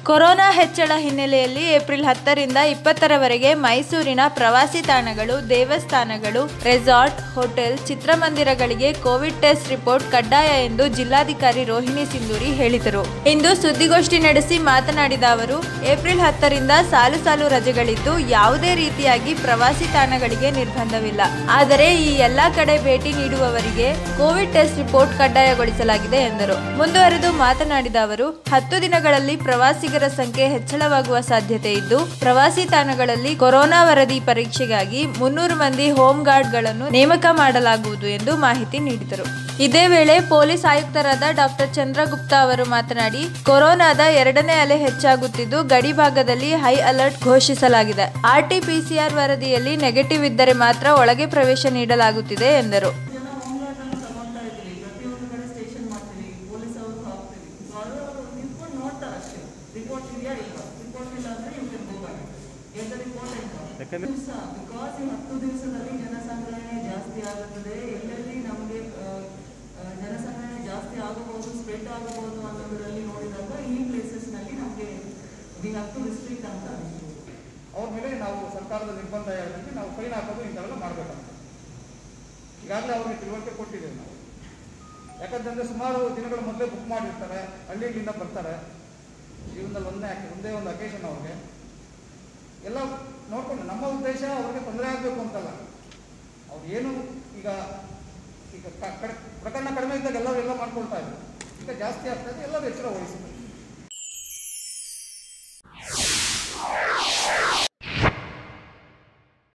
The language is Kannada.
ಕೊರೋನಾ ಹೆಚ್ಚಳ ಹಿನ್ನೆಲೆಯಲ್ಲಿ ಏಪ್ರಿಲ್ ಹತ್ತರಿಂದ ಇಪ್ಪತ್ತರವರೆಗೆ ಮೈಸೂರಿನ ಪ್ರವಾಸಿ ತಾಣಗಳು ದೇವಸ್ಥಾನಗಳು ರೆಸಾರ್ಟ್ ಹೋಟೆಲ್ ಚಿತ್ರಮಂದಿರಗಳಿಗೆ ಕೋವಿಡ್ ಟೆಸ್ಟ್ ರಿಪೋರ್ಟ್ ಕಡ್ಡಾಯ ಎಂದು ಜಿಲ್ಲಾಧಿಕಾರಿ ರೋಹಿಣಿ ಸಿಂಧೂರಿ ಹೇಳಿದರು ಇಂದು ಸುದ್ದಿಗೋಷ್ಠಿ ನಡೆಸಿ ಮಾತನಾಡಿದ ಅವರು ಏಪ್ರಿಲ್ ಹತ್ತರಿಂದ ಸಾಲು ಸಾಲು ರಜೆಗಳಿದ್ದು ಯಾವುದೇ ರೀತಿಯಾಗಿ ಪ್ರವಾಸಿ ತಾಣಗಳಿಗೆ ನಿರ್ಬಂಧವಿಲ್ಲ ಆದರೆ ಈ ಎಲ್ಲಾ ಕಡೆ ಭೇಟಿ ನೀಡುವವರಿಗೆ ಕೋವಿಡ್ ಟೆಸ್ಟ್ ರಿಪೋರ್ಟ್ ಕಡ್ಡಾಯಗೊಳಿಸಲಾಗಿದೆ ಎಂದರು ಮುಂದುವರೆದು ಮಾತನಾಡಿದ ಅವರು ಹತ್ತು ದಿನಗಳಲ್ಲಿ ಪ್ರವಾಸಿಗರ ಸಂಖ್ಯೆ ಹೆಚ್ಚಳವಾಗುವ ಸಾಧ್ಯತೆ ಇದ್ದು ಪ್ರವಾಸಿ ತಾಣಗಳಲ್ಲಿ ಕೊರೋನಾ ವರದಿ ಪರೀಕ್ಷೆಗಾಗಿ ಮುನ್ನೂರು ಮಂದಿ ಹೋಮ್ ಗಾರ್ಡ್ಗಳನ್ನು ನೇಮಕ ಮಾಡಲಾಗುವುದು ಎಂದು ಮಾಹಿತಿ ನೀಡಿದರು ಇದೇ ವೇಳೆ ಪೊಲೀಸ್ ಆಯುಕ್ತರಾದ ಡಾಕ್ಟರ್ ಚಂದ್ರಗುಪ್ತಾ ಅವರು ಮಾತನಾಡಿ ಕೊರೋನಾದ ಎರಡನೇ ಅಲೆ ಹೆಚ್ಚಾಗುತ್ತಿದ್ದು ಗಡಿ ಭಾಗದಲ್ಲಿ ಹೈ ಅಲರ್ಟ್ ಘೋಷಿಸಲಾಗಿದೆ ಆರ್ಟಿಪಿಸಿಆರ್ ವರದಿಯಲ್ಲಿ ನೆಗೆಟಿವ್ ಇದ್ದರೆ ಮಾತ್ರ ಒಳಗೆ ಪ್ರವೇಶ ನೀಡಲಾಗುತ್ತಿದೆ ಎಂದರು ಜನ ಹೋಮ್ಗಾರ್ಡನ್ನು ತಗೊಳ್ತಾ ಇದ್ದೀವಿ ಪ್ರತಿಯೊಂದು ಕಡೆ ಸ್ಟೇಷನ್ ಮಾಡ್ತೀವಿ ಪೊಲೀಸ್ ಅವರು ಹಾಕ್ತೀವಿ ಸೊ ಅದು ಅವರು ನಿಂತ್ಕೊಂಡು ನೋಡ್ತಾರೆ ಅಷ್ಟೇ ರಿಪೋರ್ಟ್ ಇದೆಯಾ ಇಲ್ವಾ ರಿಪೋರ್ಟ್ ಇಲ್ಲ ಅಂದರೆ you can go back as report ಅಂತ ದಿವಸ ಬಿಕಾಸ್ ಈ ಹತ್ತು ದಿವಸದಲ್ಲಿ ಜನಸಂಗ್ರಹಣೆ ಜಾಸ್ತಿ ಆಗುತ್ತದೆ ಎಲ್ಲೆಲ್ಲಿ ನಮಗೆ ಜನಸಂಗ್ರಹಣೆ ಜಾಸ್ತಿ ಆಗಬಹುದು ಸ್ಪ್ರೆಡ್ ಆಗಬಹುದು ಅನ್ನೋದರಲ್ಲಿ ನೋಡಿದಾಗ ಈ ಪ್ಲೇಸಸ್ನಲ್ಲಿ ನಮಗೆ ವಿ ಹ್ಯಾವ್ ಟು ರಿಸ್ಟ್ರಿಕ್ಟ್ ಅಂತ ಅನಿಸ್ತು ಅವ್ರ ಮೇಲೆ ನಾವು ಸರ್ಕಾರದ ನಿರ್ಬಂಧ ಯಾವ್ದಂದ್ರೆ ನಾವು ಫೈನ್ ಹಾಕೋದು ಇಂಥವೆಲ್ಲ ಮಾಡಬೇಕಂತ ಈಗಾಗಲೇ ಅವ್ರಿಗೆ ತಿಳುವಳಿಕೆ ಕೊಟ್ಟಿದ್ದೇವೆ ನಾವು ಯಾಕಂತಂದ್ರೆ ಸುಮಾರು ದಿನಗಳ ಮೊದಲೇ ಬುಕ್ ಮಾಡಿರ್ತಾರೆ ಹಳ್ಳಿಗಳಿಂದ ಬರ್ತಾರೆ ಜೀವನದಲ್ಲಿ ಒಂದೇ ಆಕೆ- ಒಂದೇ ಒಂದು ಅಕೇಶನ್ ಅವ್ರಿಗೆ ಎಲ್ಲ ನೋಡ್ಕೊಂಡು ನಮ್ಮ ಉದ್ದೇಶ ಅವ್ರಿಗೆ ತೊಂದರೆ ಆಗಬೇಕು ಅಂತಲ್ಲ ಅವ್ರು ಏನು ಈಗ ಈಗ ಕ- ಕಡೆ ಪ್ರಕರಣ ಕಡಿಮೆ ಇದ್ದಾಗ ಎಲ್ಲರೂ ಎಲ್ಲ ಮಾಡ್ಕೊಳ್ತಾ ಇದ್ರು ಈಗ ಜಾಸ್ತಿ ಆಗ್ತಾ ಇದೆ ಎಲ್ಲರೂ ಎಚ್ಚರ ವಹಿಸಬೇಕು